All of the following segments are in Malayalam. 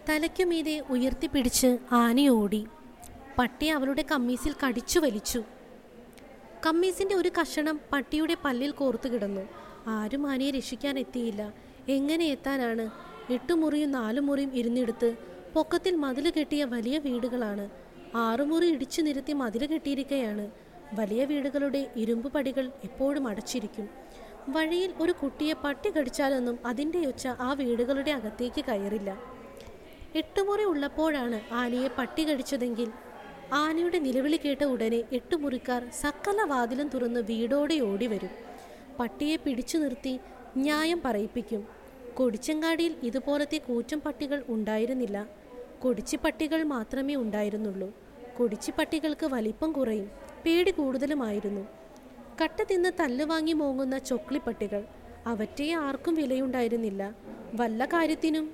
തലയ്ക്കുമീതെ ഉയർത്തിപ്പിടിച്ച് ആനയോടി പട്ടി അവളുടെ കമ്മീസിൽ കടിച്ചു വലിച്ചു കമ്മീസിന്റെ ഒരു കഷണം പട്ടിയുടെ പല്ലിൽ കോർത്തു കിടന്നു ആരും ആനയെ രക്ഷിക്കാൻ എത്തിയില്ല എങ്ങനെ എത്താനാണ് എട്ടു മുറിയും നാലു മുറിയും ഇരുന്നിടത്ത് പൊക്കത്തിൽ മതിൽ കെട്ടിയ വലിയ വീടുകളാണ് ആറുമുറി ഇടിച്ചു നിരത്തി മതിൽ കെട്ടിയിരിക്കുകയാണ് വലിയ വീടുകളുടെ ഇരുമ്പ് പടികൾ എപ്പോഴും അടച്ചിരിക്കും വഴിയിൽ ഒരു കുട്ടിയെ പട്ടി കടിച്ചാലൊന്നും അതിൻ്റെ ഒച്ച ആ വീടുകളുടെ അകത്തേക്ക് കയറില്ല എട്ടുമുറി ഉള്ളപ്പോഴാണ് ആനയെ പട്ടി കടിച്ചതെങ്കിൽ ആനയുടെ നിലവിളി കേട്ട ഉടനെ എട്ടുമുറിക്കാർ സകല വാതിലും തുറന്ന് വീടോടെ ഓടി വരും പട്ടിയെ പിടിച്ചു നിർത്തി ന്യായം പറയിപ്പിക്കും കൊടിച്ചങ്ങാടിയിൽ ഇതുപോലത്തെ കൂറ്റൻ പട്ടികൾ ഉണ്ടായിരുന്നില്ല കൊടിച്ചി പട്ടികൾ മാത്രമേ ഉണ്ടായിരുന്നുള്ളൂ കൊടിച്ചി പട്ടികൾക്ക് വലിപ്പം കുറയും പേടി കൂടുതലുമായിരുന്നു കട്ട തിന്ന് തല്ല് വാങ്ങി മോങ്ങുന്ന ചൊക്ലിപ്പട്ടികൾ അവറ്റെ ആർക്കും വിലയുണ്ടായിരുന്നില്ല വല്ല കാര്യത്തിനും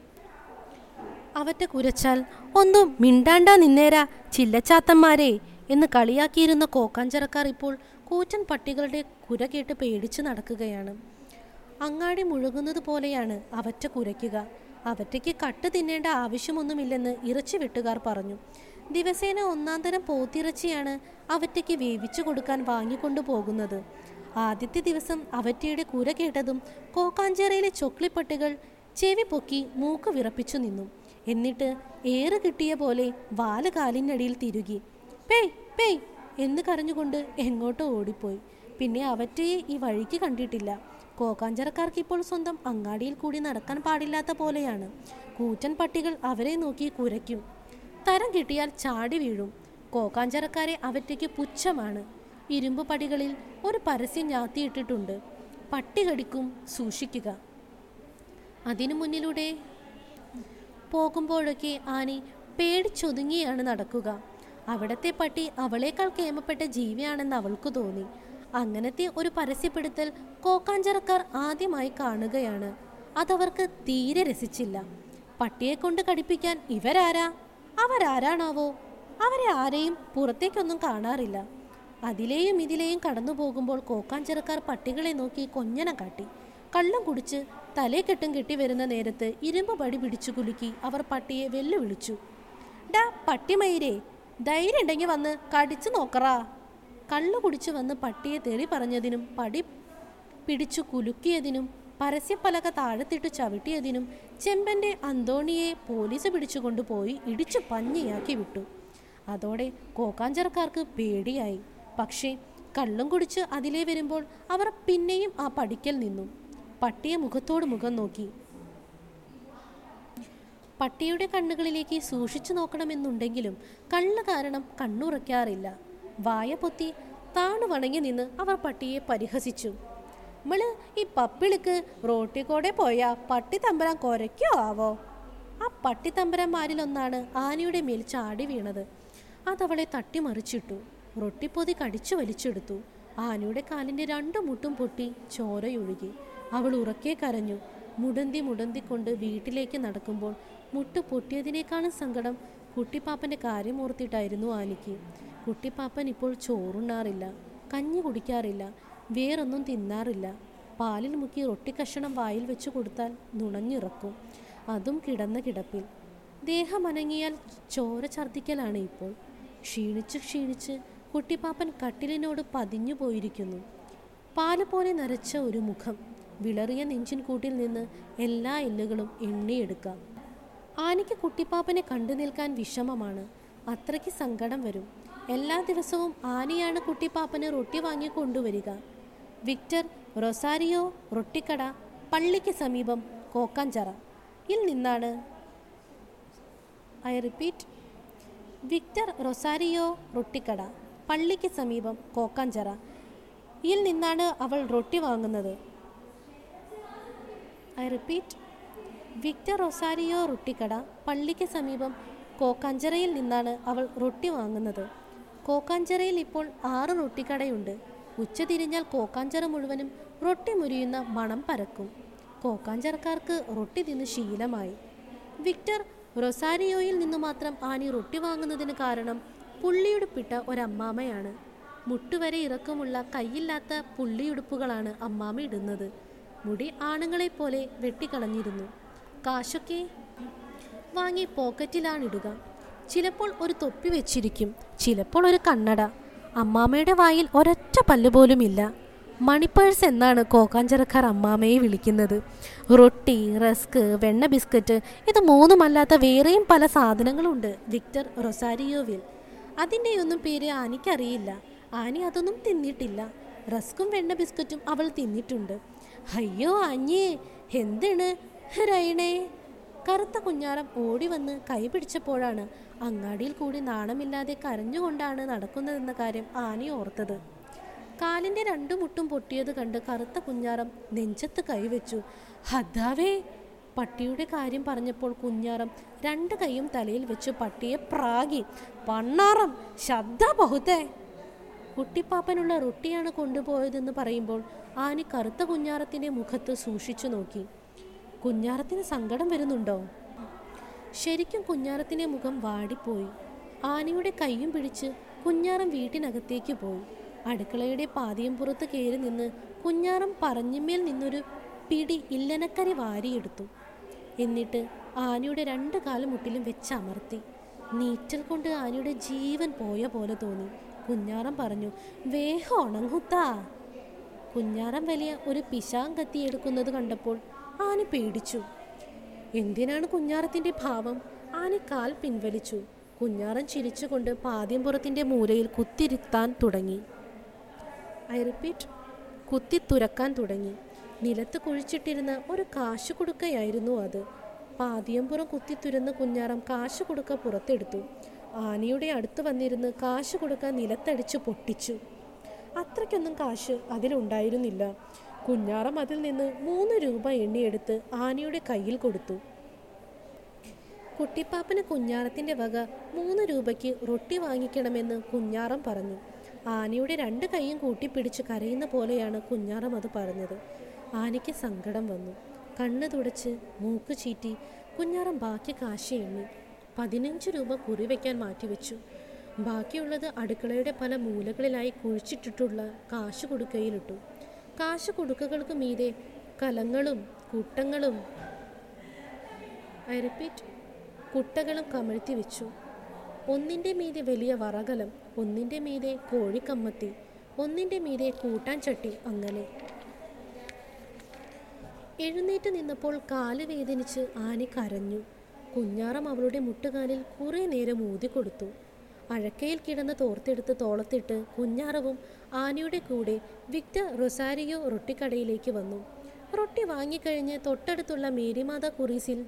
അവറ്റ കുരച്ചാൽ ഒന്നും മിണ്ടാണ്ടാ നിന്നേരാ ചില്ലച്ചാത്തന്മാരെ എന്ന് കളിയാക്കിയിരുന്ന കോക്കാഞ്ചറക്കാർ ഇപ്പോൾ കൂറ്റൻ പട്ടികളുടെ കുര കേട്ട് പേടിച്ചു നടക്കുകയാണ് അങ്ങാടി മുഴുകുന്നത് പോലെയാണ് അവറ്റ കുരയ്ക്കുക അവറ്റയ്ക്ക് കട്ട് തിന്നേണ്ട ആവശ്യമൊന്നുമില്ലെന്ന് ഇറച്ചി വെട്ടുകാർ പറഞ്ഞു ദിവസേന ഒന്നാം തരം പോത്തിറച്ചിയാണ് അവറ്റയ്ക്ക് വേവിച്ചു കൊടുക്കാൻ വാങ്ങിക്കൊണ്ടു പോകുന്നത് ആദ്യത്തെ ദിവസം അവറ്റയുടെ കുര കേട്ടതും കോക്കാഞ്ചേറയിലെ ചൊക്ലിപ്പട്ടികൾ ചെവി പൊക്കി മൂക്ക് വിറപ്പിച്ചു നിന്നു എന്നിട്ട് ഏറ് കിട്ടിയ പോലെ വാല് കാലിനടിയിൽ തിരുകി പേയ് പേയ് എന്ന് കരഞ്ഞുകൊണ്ട് എങ്ങോട്ടോ ഓടിപ്പോയി പിന്നെ അവറ്റയെ ഈ വഴിക്ക് കണ്ടിട്ടില്ല കോക്കാഞ്ചറക്കാർക്ക് ഇപ്പോൾ സ്വന്തം അങ്ങാടിയിൽ കൂടി നടക്കാൻ പാടില്ലാത്ത പോലെയാണ് കൂറ്റൻ പട്ടികൾ അവരെ നോക്കി കുരയ്ക്കും തരം കിട്ടിയാൽ ചാടി വീഴും കോക്കാഞ്ചറക്കാരെ അവറ്റയ്ക്ക് പുച്ഛമാണ് ഇരുമ്പ് പടികളിൽ ഒരു പരസ്യം ഞാത്തിയിട്ടിട്ടുണ്ട് പട്ടി കടിക്കും സൂക്ഷിക്കുക അതിനു മുന്നിലൂടെ പോകുമ്പോഴൊക്കെ ആനി പേടിച്ചൊതുങ്ങിയാണ് നടക്കുക അവിടത്തെ പട്ടി അവളേക്കാൾ കേമപ്പെട്ട ജീവിയാണെന്ന് അവൾക്ക് തോന്നി അങ്ങനത്തെ ഒരു പരസ്യപ്പെടുത്തൽ കോക്കാഞ്ചറക്കാർ ആദ്യമായി കാണുകയാണ് അതവർക്ക് തീരെ രസിച്ചില്ല പട്ടിയെ കൊണ്ട് കടിപ്പിക്കാൻ ഇവരാരാ അവരാരാണാവോ അവരെ ആരെയും പുറത്തേക്കൊന്നും കാണാറില്ല അതിലെയും ഇതിലെയും കടന്നു പോകുമ്പോൾ കോക്കാഞ്ചിറക്കാർ പട്ടികളെ നോക്കി കൊഞ്ഞനം കാട്ടി കള്ളം കുടിച്ച് തലേ കെട്ടും കെട്ടി വരുന്ന നേരത്ത് ഇരുമ്പ് പടി പിടിച്ചു കുലുക്കി അവർ പട്ടിയെ വെല്ലുവിളിച്ചു ഡാ പട്ടിമയിരേ ധൈര്യം ഉണ്ടെങ്കിൽ വന്ന് കടിച്ചു നോക്കറാ കള്ളു കുടിച്ചു വന്ന് പട്ടിയെ തെറി പറഞ്ഞതിനും പടി പിടിച്ചു കുലുക്കിയതിനും പരസ്യപ്പലക താഴത്തിട്ടു ചവിട്ടിയതിനും ചെമ്പന്റെ അന്തോണിയെ പോലീസ് പിടിച്ചുകൊണ്ടുപോയി ഇടിച്ചു പഞ്ഞിയാക്കി വിട്ടു അതോടെ കോക്കാഞ്ചറക്കാർക്ക് പേടിയായി പക്ഷേ കള്ളും കുടിച്ച് അതിലേ വരുമ്പോൾ അവർ പിന്നെയും ആ പടിക്കൽ നിന്നു പട്ടിയെ മുഖത്തോട് മുഖം നോക്കി പട്ടിയുടെ കണ്ണുകളിലേക്ക് സൂക്ഷിച്ചു നോക്കണമെന്നുണ്ടെങ്കിലും കള്ള് കാരണം കണ്ണുറയ്ക്കാറില്ല വായ പൊത്തി താണു വണങ്ങി നിന്ന് അവർ പട്ടിയെ പരിഹസിച്ചു നമ്മള് ഈ പപ്പിളിക്ക് റോട്ടി കൂടെ പോയാ പട്ടി തമ്പരാൻ കൊരയ്ക്കോ ആവോ ആ പട്ടി തമ്പരന്മാരിലൊന്നാണ് ആനയുടെ മേൽ ചാടി വീണത് അതവളെ തട്ടിമറിച്ചിട്ടു റൊട്ടിപ്പൊതി കടിച്ചു വലിച്ചെടുത്തു ആനയുടെ കാലിൻ്റെ രണ്ടു മുട്ടും പൊട്ടി ചോരയൊഴുകി അവൾ ഉറക്കെ കരഞ്ഞു മുടന്തി മുടന്തിക്കൊണ്ട് വീട്ടിലേക്ക് നടക്കുമ്പോൾ മുട്ട് പൊട്ടിയതിനേക്കാളും സങ്കടം കുട്ടിപ്പാപ്പൻ്റെ കാര്യം ഓർത്തിട്ടായിരുന്നു ആനിക്ക് കുട്ടിപ്പാപ്പൻ ഇപ്പോൾ ചോറുണ്ണാറില്ല കഞ്ഞി കുടിക്കാറില്ല വേറൊന്നും തിന്നാറില്ല പാലിൽ മുക്കി റൊട്ടിക്കഷണം വായിൽ വെച്ച് കൊടുത്താൽ നുണഞ്ഞിറക്കും അതും കിടന്ന കിടപ്പിൽ ദേഹം അനങ്ങിയാൽ ചോര ഛർദ്ദിക്കലാണ് ഇപ്പോൾ ക്ഷീണിച്ച് ക്ഷീണിച്ച് കുട്ടിപ്പാപ്പൻ കട്ടിലിനോട് പതിഞ്ഞു പോയിരിക്കുന്നു പാല് പോലെ നരച്ച ഒരു മുഖം വിളറിയ നെഞ്ചിൻ കൂട്ടിൽ നിന്ന് എല്ലാ എല്ലുകളും എണ്ണിയെടുക്കാം ആനയ്ക്ക് കുട്ടിപ്പാപ്പനെ കണ്ടു നിൽക്കാൻ വിഷമമാണ് അത്രയ്ക്ക് സങ്കടം വരും എല്ലാ ദിവസവും ആനയാണ് കുട്ടിപ്പാപ്പന് റൊട്ടി വാങ്ങി കൊണ്ടുവരിക വിക്ടർ റൊസാരിയോ റൊട്ടിക്കട പള്ളിക്ക് സമീപം കോക്കാഞ്ചറ യിൽ നിന്നാണ് ഐ റിപ്പീറ്റ് വിക്ടർ റൊസാരിയോ റൊട്ടിക്കട പള്ളിക്ക് സമീപം കോക്കാഞ്ചറ യിൽ നിന്നാണ് അവൾ റൊട്ടി വാങ്ങുന്നത് ഐ റിപ്പീറ്റ് വിക്ടർ റൊസാരിയോ റൊട്ടിക്കട പള്ളിക്ക് സമീപം കോക്കാഞ്ചറയിൽ നിന്നാണ് അവൾ റൊട്ടി വാങ്ങുന്നത് കോക്കാഞ്ചറയിൽ ഇപ്പോൾ ആറ് റൊട്ടിക്കടയുണ്ട് ഉച്ച തിരിഞ്ഞാൽ കോക്കാഞ്ചറ മുഴുവനും റൊട്ടി മുരിയുന്ന മണം പരക്കും കോക്കാഞ്ചറക്കാർക്ക് റൊട്ടി തിന്ന് ശീലമായി വിക്ടർ റൊസാരിയോയിൽ നിന്നു മാത്രം ആനി റൊട്ടി വാങ്ങുന്നതിന് കാരണം പുള്ളിയുടുപ്പിട്ട ഒരമ്മാമയാണ് മുട്ടുവരെ ഇറക്കമുള്ള കൈയില്ലാത്ത പുള്ളിയുടുപ്പുകളാണ് അമ്മാമ ഇടുന്നത് മുടി ആണുങ്ങളെപ്പോലെ വെട്ടിക്കളഞ്ഞിരുന്നു കാശൊക്കെ വാങ്ങി പോക്കറ്റിലാണിടുക ചിലപ്പോൾ ഒരു തൊപ്പി വെച്ചിരിക്കും ചിലപ്പോൾ ഒരു കണ്ണട അമ്മാമ്മയുടെ വായിൽ ഒരൊറ്റ പല്ല് പോലുമില്ല മണിപ്പേഴ്സ് എന്നാണ് കോക്കാഞ്ചിറക്കാർ അമ്മാമ്മയെ വിളിക്കുന്നത് റൊട്ടി റസ്ക് വെണ്ണ ബിസ്ക്കറ്റ് ഇത് മൂന്നുമല്ലാത്ത വേറെയും പല സാധനങ്ങളുണ്ട് വിക്ടർ റൊസാരിയോവിൽ അതിൻ്റെയൊന്നും പേര് ആനിക്കറിയില്ല ആനി അതൊന്നും തിന്നിട്ടില്ല റസ്കും വെണ്ണ ബിസ്ക്കറ്റും അവൾ തിന്നിട്ടുണ്ട് അയ്യോ ആഞ്ഞേ എന്താണ് രൈണേ കറുത്ത കുഞ്ഞാറം ഓടി വന്ന് കൈ പിടിച്ചപ്പോഴാണ് അങ്ങാടിയിൽ കൂടി നാണമില്ലാതെ കരഞ്ഞുകൊണ്ടാണ് നടക്കുന്നതെന്ന കാര്യം ആനി ഓർത്തത് കാലിൻ്റെ രണ്ടു മുട്ടും പൊട്ടിയത് കണ്ട് കറുത്ത കുഞ്ഞാറം നെഞ്ചത്ത് കൈവച്ചു ഹദ്ദാവേ പട്ടിയുടെ കാര്യം പറഞ്ഞപ്പോൾ കുഞ്ഞാറം രണ്ട് കൈയും തലയിൽ വെച്ച് പട്ടിയെ പ്രാഗി പണ്ണാറം ശബ്ദ ബഹുതേ കുട്ടിപ്പാപ്പനുള്ള റൊട്ടിയാണ് കൊണ്ടുപോയതെന്ന് പറയുമ്പോൾ ആനി കറുത്ത കുഞ്ഞാറത്തിൻ്റെ മുഖത്ത് സൂക്ഷിച്ചു നോക്കി കുഞ്ഞാറത്തിന് സങ്കടം വരുന്നുണ്ടോ ശരിക്കും കുഞ്ഞാറത്തിൻ്റെ മുഖം വാടിപ്പോയി ആനയുടെ കൈയും പിടിച്ച് കുഞ്ഞാറം വീട്ടിനകത്തേക്ക് പോയി അടുക്കളയുടെ പാതിയം പുറത്ത് കയറി നിന്ന് കുഞ്ഞാറം പറഞ്ഞിന്മേൽ നിന്നൊരു പിടി ഇല്ലനക്കരി വാരിയെടുത്തു എന്നിട്ട് ആനയുടെ രണ്ട് കാലുമുട്ടിലും വെച്ചമർത്തി നീറ്റൽ കൊണ്ട് ആനയുടെ ജീവൻ പോയ പോലെ തോന്നി കുഞ്ഞാറം പറഞ്ഞു വേഗം ഉണങ്ങുത്താ കുഞ്ഞാറം വലിയ ഒരു പിശാങ്കത്തി എടുക്കുന്നത് കണ്ടപ്പോൾ ആന പേടിച്ചു എന്തിനാണ് കുഞ്ഞാറത്തിൻ്റെ ഭാവം ആന കാൽ പിൻവലിച്ചു കുഞ്ഞാറം ചിരിച്ചുകൊണ്ട് പാദ്യംപുറത്തിൻ്റെ മൂലയിൽ കുത്തിരുത്താൻ തുടങ്ങി ഐ റിപ്പീറ്റ് കുത്തി തുരക്കാൻ തുടങ്ങി നിലത്ത് കുഴിച്ചിട്ടിരുന്ന ഒരു കാശു കൊടുക്കയായിരുന്നു അത് പാതിയമ്പുറം കുത്തി തുരന്ന് കുഞ്ഞാറം കാശു കൊടുക്ക പുറത്തെടുത്തു ആനയുടെ അടുത്ത് വന്നിരുന്ന് കാശു കൊടുക്ക നിലത്തടിച്ച് പൊട്ടിച്ചു അത്രയ്ക്കൊന്നും കാശ് അതിലുണ്ടായിരുന്നില്ല കുഞ്ഞാറം അതിൽ നിന്ന് മൂന്ന് രൂപ എണ്ണിയെടുത്ത് ആനയുടെ കയ്യിൽ കൊടുത്തു കുട്ടിപ്പാപ്പന് കുഞ്ഞാറത്തിൻ്റെ വക മൂന്ന് രൂപയ്ക്ക് റൊട്ടി വാങ്ങിക്കണമെന്ന് കുഞ്ഞാറം പറഞ്ഞു ആനയുടെ രണ്ട് കൈയും കൂട്ടിപ്പിടിച്ച് കരയുന്ന പോലെയാണ് കുഞ്ഞാറം അത് പറഞ്ഞത് ആനയ്ക്ക് സങ്കടം വന്നു കണ്ണ് തുടച്ച് മൂക്ക് ചീറ്റി കുഞ്ഞാറം ബാക്കി കാശ് എണ്ണി പതിനഞ്ച് രൂപ കുറിവെക്കാൻ മാറ്റിവെച്ചു ബാക്കിയുള്ളത് അടുക്കളയുടെ പല മൂലകളിലായി കുഴിച്ചിട്ടിട്ടുള്ള കാശ് കൊടുക്കയിലിട്ടു കാശ് കൊടുക്കകൾക്ക് മീതെ കലങ്ങളും കൂട്ടങ്ങളും ഐ റിപ്പീറ്റ് കുട്ടകളും കമഴ്ത്തി വെച്ചു ഒന്നിൻ്റെ മീതെ വലിയ വറകലം ഒന്നിൻ്റെ മീതെ കോഴിക്കമ്മത്തി ഒന്നിൻ്റെ മീതെ കൂട്ടാൻ ചട്ടി അങ്ങനെ എഴുന്നേറ്റ് നിന്നപ്പോൾ കാല് വേദനിച്ച് ആനി കരഞ്ഞു കുഞ്ഞാറം അവളുടെ മുട്ടുകാലിൽ കുറേ നേരം ഊതിക്കൊടുത്തു അഴക്കയിൽ കിടന്ന് തോർത്തെടുത്ത് തോളത്തിട്ട് കുഞ്ഞാറവും ആനയുടെ കൂടെ വിക്ടർ റൊസാരിയോ റൊട്ടിക്കടയിലേക്ക് വന്നു റൊട്ടി വാങ്ങിക്കഴിഞ്ഞ് തൊട്ടടുത്തുള്ള മേരിമാത കുറീസിൽ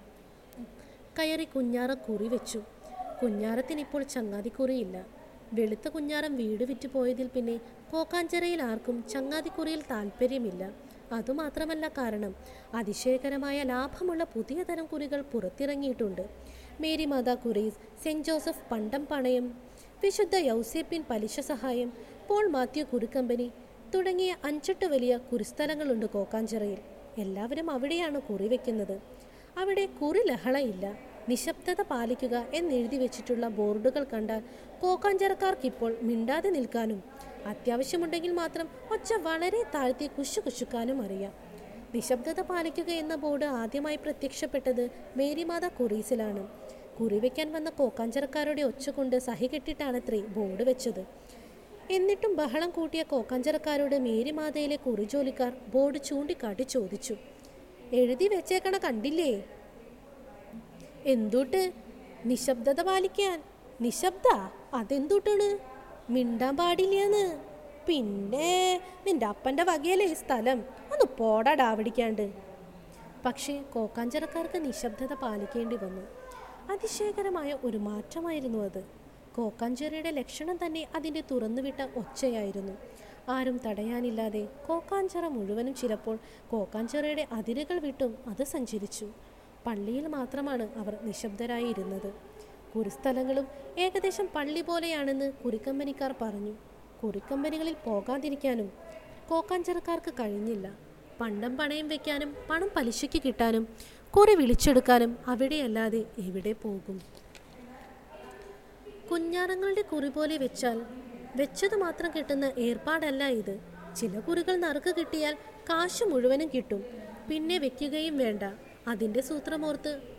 കയറി കുഞ്ഞാറ കുറി വെച്ചു കുഞ്ഞാറത്തിനിപ്പോൾ ചങ്ങാതിക്കുറിയില്ല വെളുത്ത കുഞ്ഞാറം വീട് വിറ്റു പോയതിൽ പിന്നെ കോക്കാഞ്ചിറയിൽ ആർക്കും ചങ്ങാതിക്കുറിയിൽ താല്പര്യമില്ല അതുമാത്രമല്ല കാരണം അതിശയകരമായ ലാഭമുള്ള പുതിയ തരം കുറികൾ പുറത്തിറങ്ങിയിട്ടുണ്ട് മേരി മാത കുറീസ് സെൻറ് ജോസഫ് പണ്ടം പണയം വിശുദ്ധ യൗസേപ്പിൻ പലിശ സഹായം പോൾ മാത്യു കുറിക്കമ്പനി തുടങ്ങിയ അഞ്ചെട്ട് വലിയ കുറിസ്ഥലങ്ങളുണ്ട് കോക്കാഞ്ചിറയിൽ എല്ലാവരും അവിടെയാണ് കുറി വെക്കുന്നത് അവിടെ കുറി ലഹളയില്ല നിശബ്ദത പാലിക്കുക എന്നെഴുതി വെച്ചിട്ടുള്ള ബോർഡുകൾ കണ്ടാൽ കോക്കാഞ്ചിറക്കാർക്കിപ്പോൾ മിണ്ടാതെ നിൽക്കാനും അത്യാവശ്യമുണ്ടെങ്കിൽ മാത്രം ഒച്ച വളരെ താഴ്ത്തി കുശു കുശുക്കാനും അറിയാം നിശബ്ദത പാലിക്കുക എന്ന ബോർഡ് ആദ്യമായി പ്രത്യക്ഷപ്പെട്ടത് മേരിമാത കുറീസിലാണ് കുറിവെക്കാൻ വന്ന കോക്കാഞ്ചിറക്കാരുടെ ഒച്ച കൊണ്ട് സഹികെട്ടിട്ടാണത്രേ ബോർഡ് വെച്ചത് എന്നിട്ടും ബഹളം കൂട്ടിയ കോക്കാഞ്ചിറക്കാരോട് മേരിമാതയിലെ കുറി ജോലിക്കാർ ബോർഡ് ചൂണ്ടിക്കാട്ടി ചോദിച്ചു എഴുതി വെച്ചേക്കണ കണ്ടില്ലേ എന്തൂട്ട് നിശബ്ദത പാലിക്കാൻ നിശബ്ദ അതെന്തൂട്ടാണ് മിണ്ടാൻ പാടില്ലെന്ന് പിന്നെ നിന്റെ അപ്പൻ്റെ വകയല്ലേ ഈ സ്ഥലം ഒന്ന് പോടാ ഡാവടിക്കാണ്ട് പക്ഷേ കോക്കാഞ്ചിറക്കാർക്ക് നിശബ്ദത പാലിക്കേണ്ടി വന്നു അതിശയകരമായ ഒരു മാറ്റമായിരുന്നു അത് കോക്കാഞ്ചിറയുടെ ലക്ഷണം തന്നെ അതിൻ്റെ തുറന്നുവിട്ട ഒച്ചയായിരുന്നു ആരും തടയാനില്ലാതെ കോക്കാഞ്ചിറ മുഴുവനും ചിലപ്പോൾ കോക്കാഞ്ചിറയുടെ അതിരുകൾ വിട്ടും അത് സഞ്ചരിച്ചു പള്ളിയിൽ മാത്രമാണ് അവർ നിശബ്ദരായി ഇരുന്നത് കുറിസ്ഥലങ്ങളും ഏകദേശം പള്ളി പോലെയാണെന്ന് കുറിക്കമ്പനിക്കാർ പറഞ്ഞു കുറിക്കമ്പനികളിൽ പോകാതിരിക്കാനും കോക്കാഞ്ചിറക്കാർക്ക് കഴിഞ്ഞില്ല പണ്ടം പണയം വെക്കാനും പണം പലിശയ്ക്ക് കിട്ടാനും കുറി വിളിച്ചെടുക്കാനും അവിടെയല്ലാതെ എവിടെ പോകും കുഞ്ഞാറങ്ങളുടെ കുറി പോലെ വെച്ചാൽ വെച്ചത് മാത്രം കിട്ടുന്ന ഏർപ്പാടല്ല ഇത് ചില കുറികൾ നറുക്ക് കിട്ടിയാൽ കാശ് മുഴുവനും കിട്ടും പിന്നെ വെക്കുകയും വേണ്ട അതിൻ്റെ സൂത്രമോർത്ത്